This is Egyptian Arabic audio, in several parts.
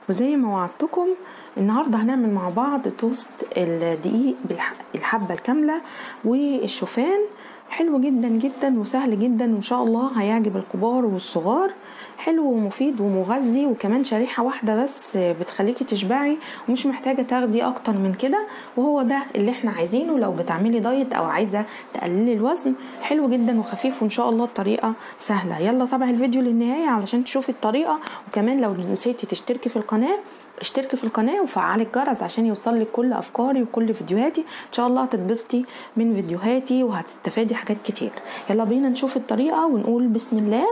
وزي ما وعدتكم النهاردة هنعمل مع بعض توست الدقيق بالحبة الكاملة والشوفان حلو جدا جدا وسهل جدا وان شاء الله هيعجب الكبار والصغار حلو ومفيد ومغذي وكمان شريحة واحدة بس بتخليكي تشبعي ومش محتاجة تاخدي اكتر من كده وهو ده اللي احنا عايزينه لو بتعملي دايت او عايزة تقللي الوزن حلو جدا وخفيف وان شاء الله الطريقة سهلة يلا تابعي الفيديو للنهاية علشان تشوفي الطريقة وكمان لو نسيتي تشتركي في القناة اشتركي في القناه وفعلي الجرس عشان يوصلك كل افكاري وكل فيديوهاتي ان شاء الله هتتبسطي من فيديوهاتي وهتستفادي حاجات كتير يلا بينا نشوف الطريقه ونقول بسم الله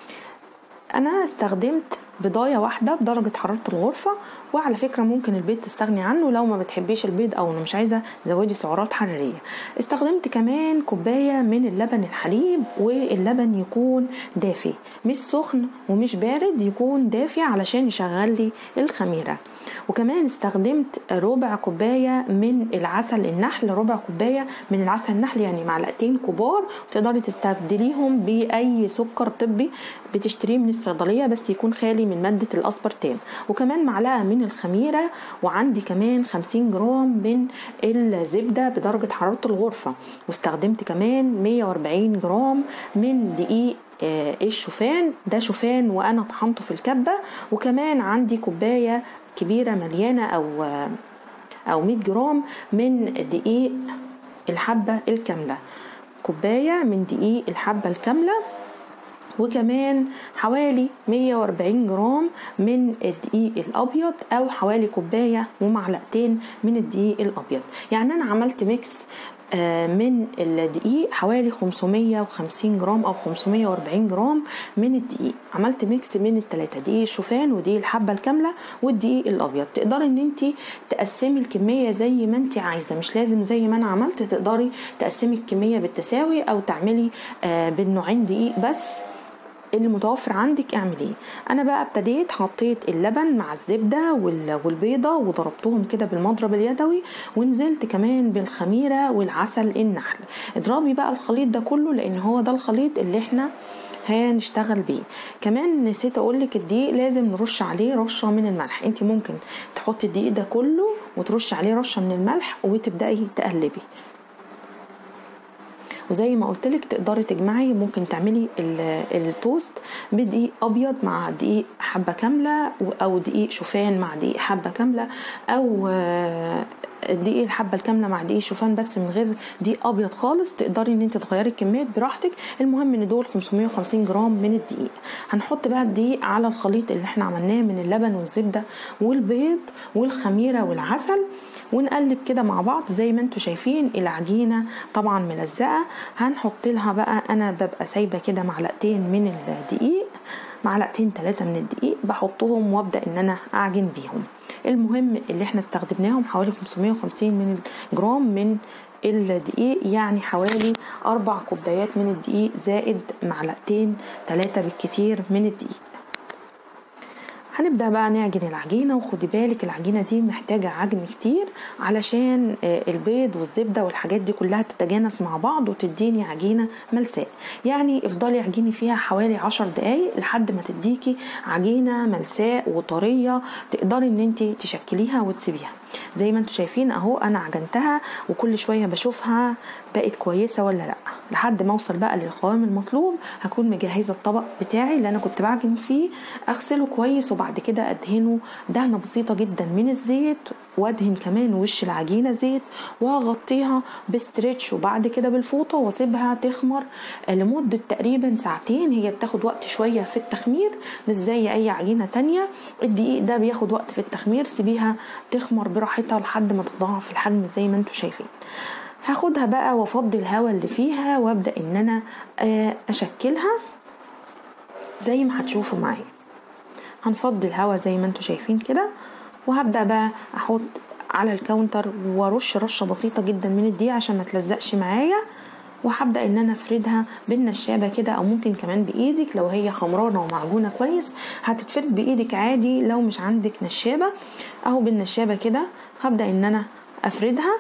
انا استخدمت بضايه واحده بدرجه حراره الغرفه وعلى فكره ممكن البيض تستغني عنه لو ما بتحبيش البيض او مش عايزه تزودي سعرات حراريه استخدمت كمان كوبايه من اللبن الحليب واللبن يكون دافي مش سخن ومش بارد يكون دافي علشان يشغل لي الخميره وكمان استخدمت ربع كوبايه من العسل النحل ربع كوبايه من العسل النحل يعني معلقتين كبار تقدري تستبدليهم باي سكر طبي بتشتريه من الصيدليه بس يكون خالي من ماده الاسبرتام وكمان معلقه من الخميره وعندي كمان 50 جرام من الزبده بدرجه حراره الغرفه واستخدمت كمان 140 جرام من دقيق الشوفان ده شوفان وانا طحنته في الكبه وكمان عندي كوبايه كبيرة مليانة أو أو 100 جرام من دقيق الحبة الكاملة كوباية من دقيق الحبة الكاملة وكمان حوالي 140 جرام من الدقيق الابيض او حوالي كوبايه ومعلقتين من الدقيق الابيض يعني انا عملت ميكس من الدقيق حوالي 550 جرام او 540 جرام من الدقيق عملت ميكس من الثلاثه دقيق الشوفان ودقيق الحبه الكامله والدقيق الابيض تقدري ان انت تقسمي الكميه زي ما انت عايزه مش لازم زي ما انا عملت تقدري تقسمي الكميه بالتساوي او تعملي بالنوعين دقيق بس اللي متوفر عندك اعمليه انا بقى ابتديت حطيت اللبن مع الزبده والبيضه وضربتهم كده بالمضرب اليدوي ونزلت كمان بالخميره والعسل النحل اضربي بقى الخليط ده كله لان هو ده الخليط اللي احنا هنشتغل بيه كمان نسيت اقولك الدقيق لازم نرش عليه رشه من الملح انت ممكن تحطي الدقيق ده كله وترشي عليه رشه من الملح وتبداي تقلبي وزي ما قلت لك تقدري تجمعي ممكن تعملي التوست بدقيق ابيض مع دقيق حبه كامله او دقيق شوفان مع دقيق حبه كامله او دقيق الحبه الكامله مع دقيق شوفان بس من غير دقيق ابيض خالص تقدري ان انت تغيري الكميات براحتك المهم ان دول 550 جرام من الدقيق هنحط بقى الدقيق على الخليط اللي احنا عملناه من اللبن والزبده والبيض والخميره والعسل ونقلب كده مع بعض زي ما انتم شايفين العجينه طبعا ملزقه هنحط لها بقى انا ببقى سايبه كده معلقتين من الدقيق معلقتين ثلاثة من الدقيق بحطهم وابدا ان انا اعجن بيهم المهم اللي احنا استخدمناهم حوالي 550 من جرام من الدقيق يعني حوالي أربع كوبايات من الدقيق زائد معلقتين ثلاثة بالكتير من الدقيق هنبدا بقى نعجن العجينه وخدي بالك العجينه دي محتاجه عجن كتير علشان البيض والزبده والحاجات دي كلها تتجانس مع بعض وتديني عجينه ملساء يعني افضلي اعجني فيها حوالي عشر دقايق لحد ما تديكي عجينه ملساء وطريه تقدري ان انت تشكليها وتسيبيها زي ما انتم شايفين اهو انا عجنتها وكل شويه بشوفها بقت كويسه ولا لا لحد ما اوصل بقى للقوام المطلوب هكون مجهزه الطبق بتاعي اللي انا كنت بعجن فيه اغسله كويس وبعد كده ادهنه دهنه بسيطه جدا من الزيت وادهن كمان وش العجينه زيت واغطيها بستريتش وبعد كده بالفوطه واسيبها تخمر لمده تقريبا ساعتين هي بتاخد وقت شويه في التخمير مش زي اي عجينه تانية الدقيق ده بياخد وقت في التخمير سيبيها تخمر براحتها لحد ما تتضاعف في الحجم زي ما انتم شايفين هاخدها بقى وافضي الهواء اللي فيها وابدا ان انا اشكلها زي ما هتشوفوا معايا هنفضي الهواء زي ما انتم شايفين كده وهبدا بقى احط على الكاونتر وارش رشه بسيطه جدا من الدقيق عشان ما تلزقش معايا وهبدا ان انا افردها بالنشابه كده او ممكن كمان بايدك لو هي خمرانه ومعجونه كويس هتتفرد بايدك عادي لو مش عندك نشابه اهو بالنشابه كده هبدا ان انا افردها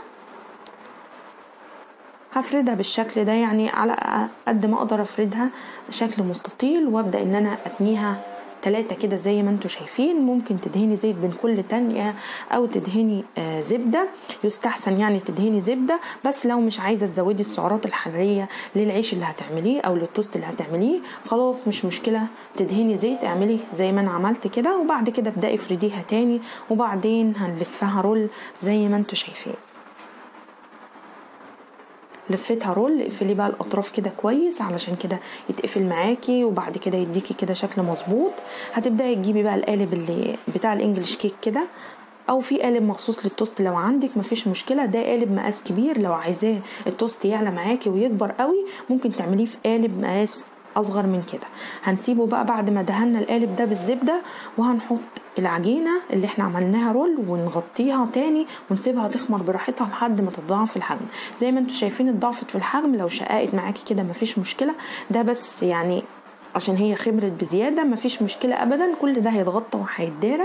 هفردها بالشكل ده يعني على قد ما اقدر افردها شكل مستطيل وابدا ان انا اتنيها ثلاثة كده زي ما انتم شايفين ممكن تدهني زيت بين كل تانية او تدهني آه زبدة يستحسن يعني تدهني زبدة بس لو مش عايزة تزودي السعرات الحرارية للعيش اللي هتعمليه او للتوست اللي هتعمليه خلاص مش مشكلة تدهني زيت اعملي زي ما انا عملت كده وبعد كده ابدأي افرديها تاني وبعدين هنلفها رول زي ما انتم شايفين لفيتها رول اقفلي بقى الاطراف كده كويس علشان كده يتقفل معاكي وبعد كده يديكي كده شكل مظبوط هتبداي تجيبي بقى القالب اللي بتاع الانجليش كيك كده او في قالب مخصوص للتوست لو عندك مفيش مشكله ده قالب مقاس كبير لو عايزاه التوست يعلى معاكي ويكبر قوي ممكن تعمليه في قالب مقاس اصغر من كده هنسيبه بقى بعد ما دهنا القالب ده بالزبده وهنحط العجينه اللي احنا عملناها رول ونغطيها تاني ونسيبها تخمر براحتها لحد ما تتضاعف في الحجم زي ما انتم شايفين اتضاعفت في الحجم لو شققت معاكي كده مفيش مشكله ده بس يعني عشان هي خمرت بزياده مفيش مشكله ابدا كل ده هيتغطى وهيتدارى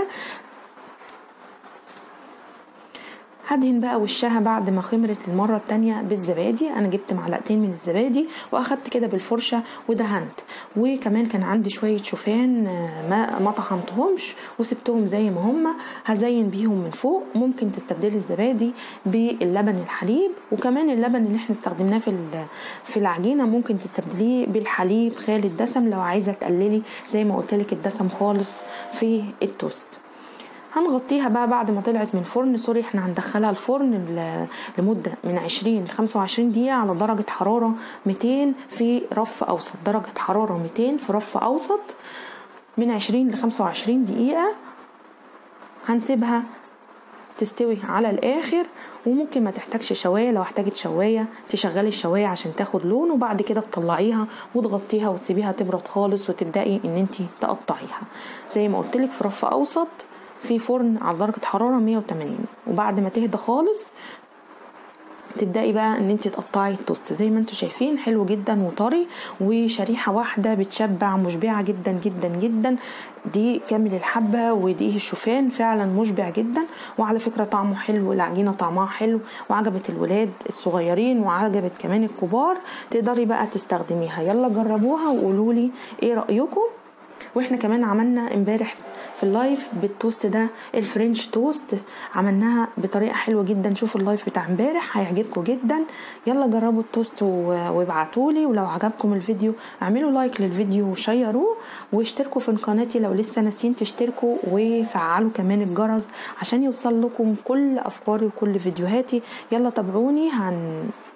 هدهن بقى وشها بعد ما خمرت المرة التانية بالزبادي أنا جبت معلقتين من الزبادي وأخدت كده بالفرشة ودهنت وكمان كان عندي شوية شوفان ما, ما طحنتهمش وسبتهم زي ما هما هزين بيهم من فوق ممكن تستبدلي الزبادي باللبن الحليب وكمان اللبن اللي احنا استخدمناه في في العجينة ممكن تستبدليه بالحليب خالي الدسم لو عايزة تقللي زي ما قلتلك الدسم خالص في التوست هنغطيها بقى بعد ما طلعت من فرن سوري احنا هندخلها الفرن لمدة من 20 ل 25 دقيقة على درجة حرارة 200 في رف أوسط درجة حرارة 200 في رف أوسط من 20 ل 25 دقيقة هنسيبها تستوي على الآخر وممكن ما تحتاجش شوايه لو احتاجت شوايه تشغلي الشوايه عشان تاخد لون وبعد كده تطلعيها وتغطيها وتسيبيها تبرد خالص وتبداي ان انت تقطعيها زي ما قلت لك في رف اوسط في فرن على درجة حرارة 180 وبعد ما تهدى خالص تبداي بقى ان انت تقطعي التوست زي ما انتم شايفين حلو جدا وطري وشريحه واحده بتشبع مشبعه جدا جدا جدا دي كامل الحبه ودي الشوفان فعلا مشبع جدا وعلى فكره طعمه حلو العجينه طعمها حلو وعجبت الولاد الصغيرين وعجبت كمان الكبار تقدري بقى تستخدميها يلا جربوها وقولوا لي ايه رايكم واحنا كمان عملنا امبارح في اللايف بالتوست ده الفرنش توست عملناها بطريقه حلوه جدا شوفوا اللايف بتاع امبارح هيعجبكم جدا يلا جربوا التوست وابعتوا لي ولو عجبكم الفيديو اعملوا لايك للفيديو وشيروه واشتركوا في قناتي لو لسه ناسيين تشتركوا وفعلوا كمان الجرس عشان يوصل لكم كل افكاري وكل فيديوهاتي يلا تابعوني هن